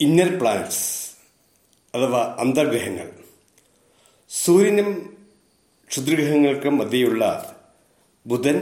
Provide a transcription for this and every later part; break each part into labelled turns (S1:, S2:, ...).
S1: inner planets അഥവാ അന്തർഗ്രഹങ്ങൾ സൂര്യനും ക്ഷുദ്രഗ്രഹങ്ങൾക്കും മധ്യയുള്ള ബുധൻ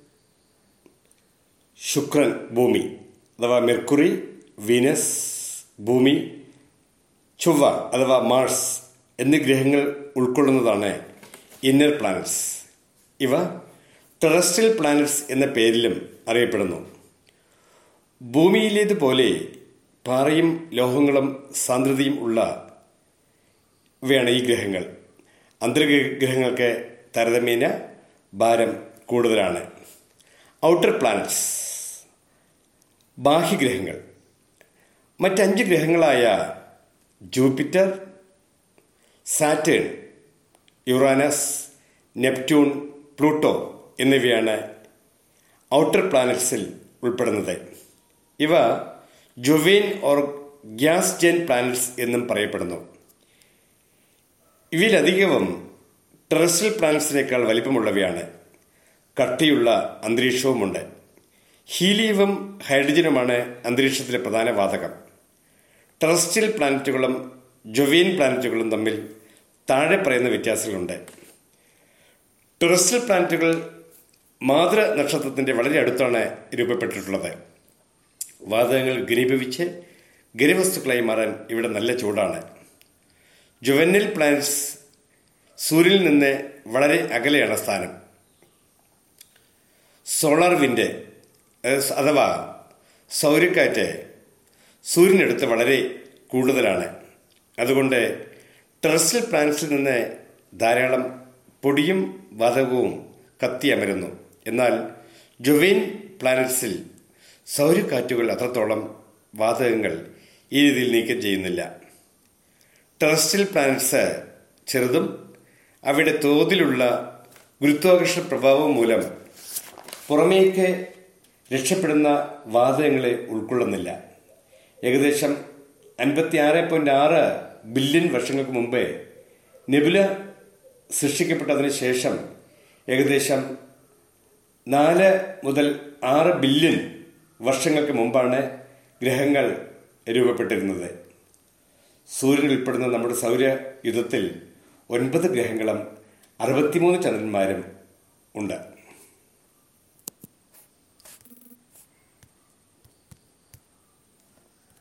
S1: ശുക്രൻ ഭൂമി അഥവാ മെർക്കുറി വീനസ് ഭൂമി ചൊവ്വ അഥവാ മാർസ് എന്നീ ഗ്രഹങ്ങൾ ഉൾക്കൊള്ളുന്നതാണ് ഇന്നർ പ്ലാനറ്റ്സ് ഇവ ടെറസ്ട്രിയൽ പ്ലാനറ്റ്സ് എന്ന പേരിലും അറിയപ്പെടുന്നു ഭൂമിയിലേതുപോലെ പാറയും ലോഹങ്ങളും സാന്ദ്രതയും ഉള്ള ഇവയാണ് ഈ ഗ്രഹങ്ങൾ അന്തർഗ്രഹങ്ങൾക്ക് താരതമ്യേന ഭാരം കൂടുതലാണ് ഔട്ടർ പ്ലാനറ്റ്സ് ബാഹ്യഗ്രഹങ്ങൾ മറ്റഞ്ച് ഗ്രഹങ്ങളായ Jupiter Saturn Uranus Neptune Pluto എന്നിവയാണ് ഔട്ടർ പ്ലാനറ്റ്സിൽ ഉൾപ്പെടുന്നത് ഇവ Jovian or gas giant planets എന്നും പറയപ്പെടുന്നു ഇവയിലധികവും ടെറസ്ട്രിയൽ പ്ലാനറ്റ്സിനേക്കാൾ വലിപ്പമുള്ളവയാണ് കട്ടിയുള്ള അന്തരീക്ഷവുമുണ്ട് ഹീലിയവും ഹൈഡ്രജനുമാണ് അന്തരീക്ഷത്തിലെ പ്രധാന വാതകം ടെറസ്ട്രിയൽ പ്ലാനറ്റുകളും ജൊവിയൻ പ്ലാനറ്റുകളും തമ്മിൽ താഴെ പറയുന്ന വ്യത്യാസങ്ങളുണ്ട് ടെറസ്ട്രിയൽ പ്ലാനറ്റുകൾ മാതൃ നക്ഷത്രത്തിൻ്റെ വളരെ അടുത്താണ് രൂപപ്പെട്ടിട്ടുള്ളത് വാതകങ്ങൾ ഘനീഭവിച്ച് ഘനവസ്തുക്കളായി മാറാൻ ഇവിടെ നല്ല ചൂടാണ് ജുവന്നൽ പ്ലാനറ്റ്സ് സൂര്യനിൽ നിന്ന് വളരെ അകലെയാണ് സ്ഥാനം സോളാർ വിൻഡ് അഥവാ സൗരക്കാറ്റ് സൂര്യനടുത്ത് വളരെ കൂടുതലാണ് അതുകൊണ്ട് ടെറസ്ട്രിയൽ പ്ലാനറ്റ്സിൽ നിന്ന് ധാരാളം പൊടിയും വാതകവും കത്തിയമരുന്നു എന്നാൽ ജുവൈൻ പ്ലാനറ്റ്സിൽ സൗരക്കാറ്റുകൾ അത്രത്തോളം വാതകങ്ങൾ ഈ രീതിയിൽ നീക്കം ചെയ്യുന്നില്ല ടെറസ്ട്രിയൽ പ്ലാനറ്റ്സ് ചെറുതും അവയുടെ തോതിലുള്ള ഗുരുത്വാകർഷണ പ്രഭാവം മൂലം പുറമേക്ക് രക്ഷപ്പെടുന്ന വാതകങ്ങളെ ഉൾക്കൊള്ളുന്നില്ല ഏകദേശം അൻപത്തി ആറ് പോയിന്റ് ആറ് ബില്യൺ വർഷങ്ങൾക്ക് മുമ്പേ നെബുല സൃഷ്ടിക്കപ്പെട്ടതിന് ശേഷം ഏകദേശം നാല് മുതൽ ആറ് ബില്യൺ വർഷങ്ങൾക്ക് മുമ്പാണ് ഗ്രഹങ്ങൾ രൂപപ്പെട്ടിരുന്നത് സൂര്യൻ ഉൾപ്പെടുന്ന നമ്മുടെ സൗരയുധത്തിൽ ഒൻപത് ഗ്രഹങ്ങളും അറുപത്തിമൂന്ന് ചന്ദ്രന്മാരും ഉണ്ട്